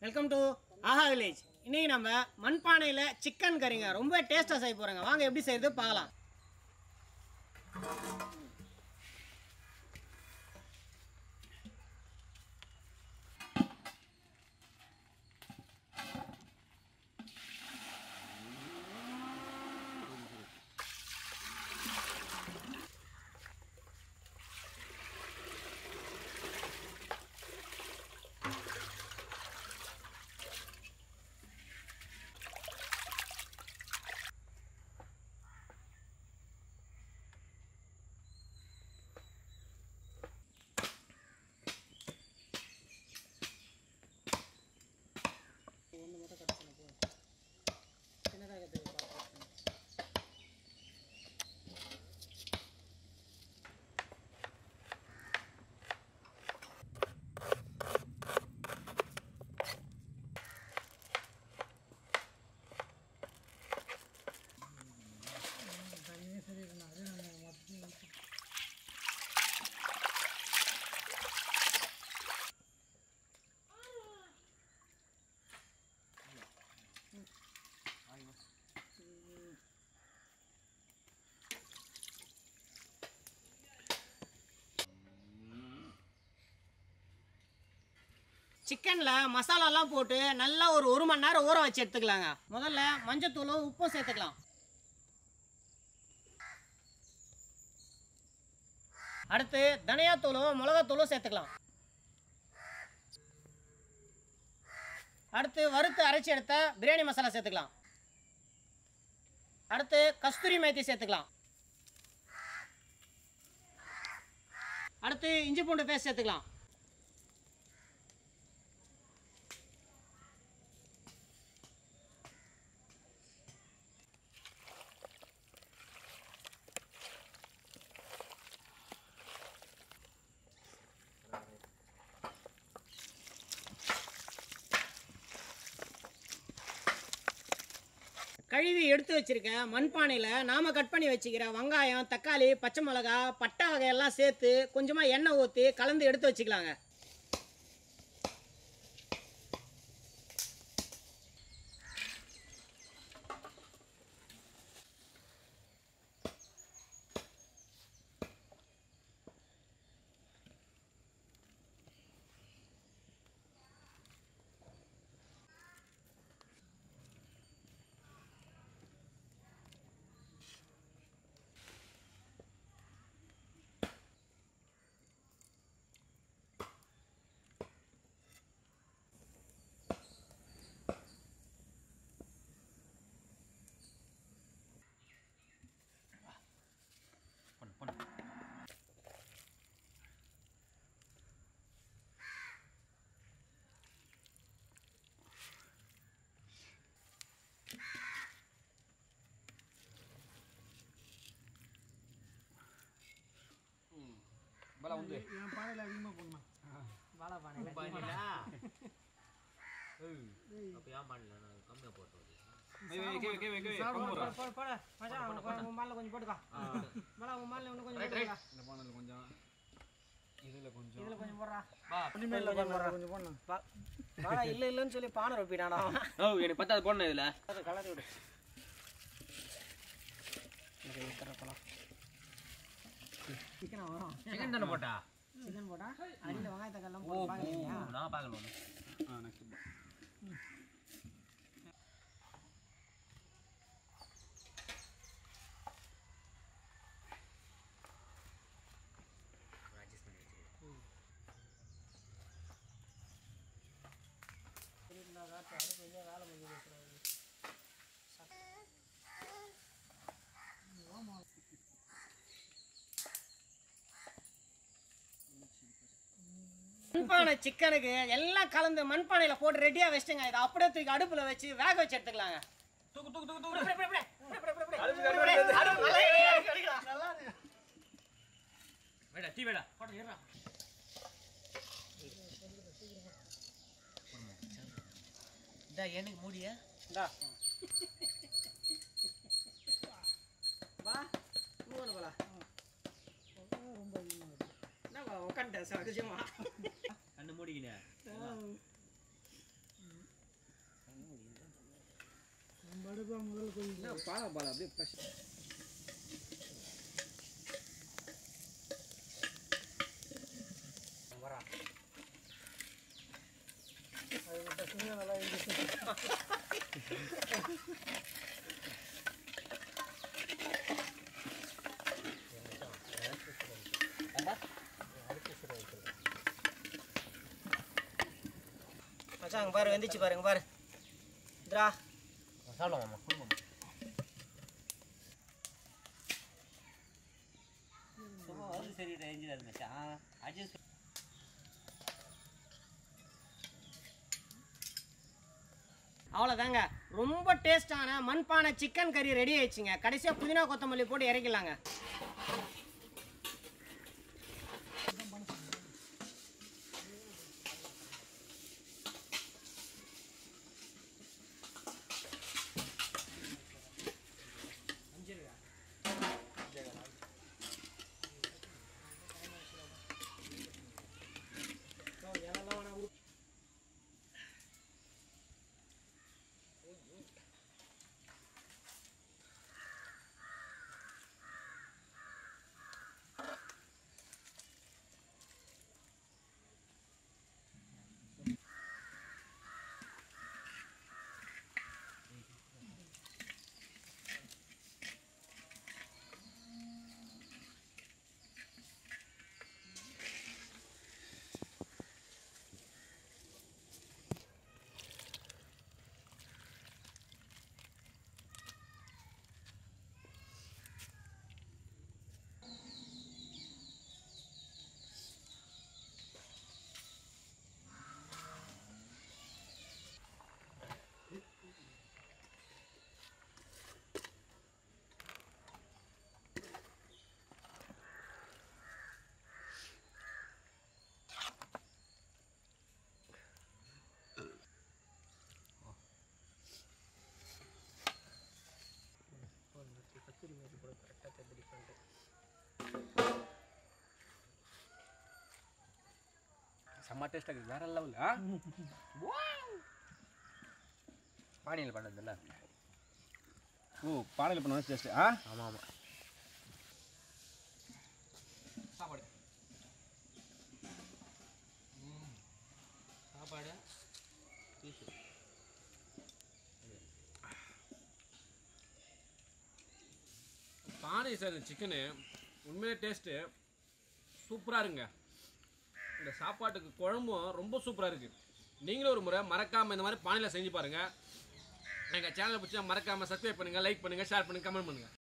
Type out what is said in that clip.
Welcome to Aha village இன்னைக்கு நம்ம மண்பானையில் சிக்கன் கறிங்க ரொம்ப டேஸ்ட்டாக செய்ய போகிறோங்க வாங்க எப்படி செய்யறது பார்க்கலாம் ஒன்று மட்டும் கட் பண்ண போதும் சின்னதாக சிக்கனில் மசாலாலாம் போட்டு நல்லா ஒரு ஒரு மணி நேரம் ஊற வச்சு எடுத்துக்கலாங்க முதல்ல மஞ்சத்தூளும் உப்பும் சேர்த்துக்கலாம் அடுத்து தனியாத்தூளும் மிளகாத்தூளும் சேர்த்துக்கலாம் அடுத்து வறுத்து அரைச்சி எடுத்த பிரியாணி மசாலா சேர்த்துக்கலாம் அடுத்து கஸ்தூரி மேத்தி சேர்த்துக்கலாம் அடுத்து இஞ்சி பூண்டு பேஸ்ட் சேர்த்துக்கலாம் கழுவி எடுத்து வச்சிருக்க மண்பானையில் நாம கட் பண்ணி வச்சுக்கிற வெங்காயம் தக்காளி பச்சை மிளகா பட்டை வகையெல்லாம் சேர்த்து கொஞ்சமாக எண்ணெய் ஊற்றி கலந்து எடுத்து வச்சுக்கலாங்க பல உண்டு என் பானையில் அதிகமாக போடணும் வாழை பானையில் அப்போ ஏன் பண்ணல நான் கம்மியாக போட்டு வருது வை, வை, கே, கே, கே, சாப்பிட கொண்டு வரேன். போடு போடு மச்சான் உன் மேலே கொஞ்சம் போட்டுக்கோ மேலே உன் மேலே இன்னும் கொஞ்சம் போட்டுக்கோ. இந்த பானையில் கொஞ்சம் இதுல கொஞ்சம் இதுல கொஞ்சம் போடுறா வா இனிமேல் கொஞ்சம் கொஞ்சம் போடணும் வா வாடா இல்லை இல்லைன்னு சொல்லி பானை ரொப்பிடாடா ஓ எனக்கு பத்தாவது போடணும் இதில் அது கலரி விடு இது இருக்கிறப்பலாம் சிக்கனா வரும் சிக்கன் தானே போட்டா சிக்கன் போட்டா அடியில் வெங்காய தக்காளிலாம் ஓ போட்டு ஓ, பார்க்குறீங்க நான் பார்க்கல ஒன்று ஆ நெக்ஸ்ட் மண்பானை சிக்கனுக்கு எல்லாம் கலந்து மண்பானையில் போட்டு ரெடியாக வச்சுட்டுங்க இதை அப்படியே தூக்கி அடுப்பில் வச்சு வேக வச்சு எடுத்துக்கலாங்க தூக்கு தூக்கு தூக்கு தூக்கு வேடா டீ வேடா இந்த எனக்கு மூடிய இந்தா வா மூணு போல என்னப்பா உட்காந்துட்டேன் சகஜமா கண்ணு மூடிக்கினே அதுதான் முதல்ல கொதிக்கும் பாலா பாலா அப்படியே ஃப்ரெஷ் அது பசங்க நல்லா இருக்கு மச்சான் அங்க பாரு வெந்திச்சு பாருங்க பாரு இந்திரா சரி ரேஞ்சில் அது மச்சான் அட்ஜஸ்ட் அவ்வளோதாங்க ரொம்ப டேஸ்டான மண்பானை சிக்கன் கறி ரெடி ஆயிடுச்சுங்க கடைசியாக புதினா கொத்தமல்லி போட்டு இறக்கிடலாங்க செம்ம டேஸ்ட்டாக இருக்குது வேற லெவல் ஆ பானியில் பண்ணதில்ல ஓ பானையில் பண்ண டேஸ்ட்டு ஆ ஆமாம் ஆமாம் சாப்பாடு சாப்பாடு பானை சார் சிக்கனு உண்மையிலே டேஸ்ட்டு சூப்பராக இருங்க இந்த சாப்பாட்டுக்கு குழம்பும் ரொம்ப சூப்பராக இருக்குது நீங்களும் ஒரு முறை மறக்காமல் இந்த மாதிரி பானையில் செஞ்சு பாருங்கள் எங்கள் சேனலை பிடிச்சா மறக்காமல் சப்ஸ்கிரைப் பண்ணுங்கள் லைக் பண்ணுங்கள் ஷேர் பண்ணுங்கள் கமெண்ட் பண்ணுங்கள்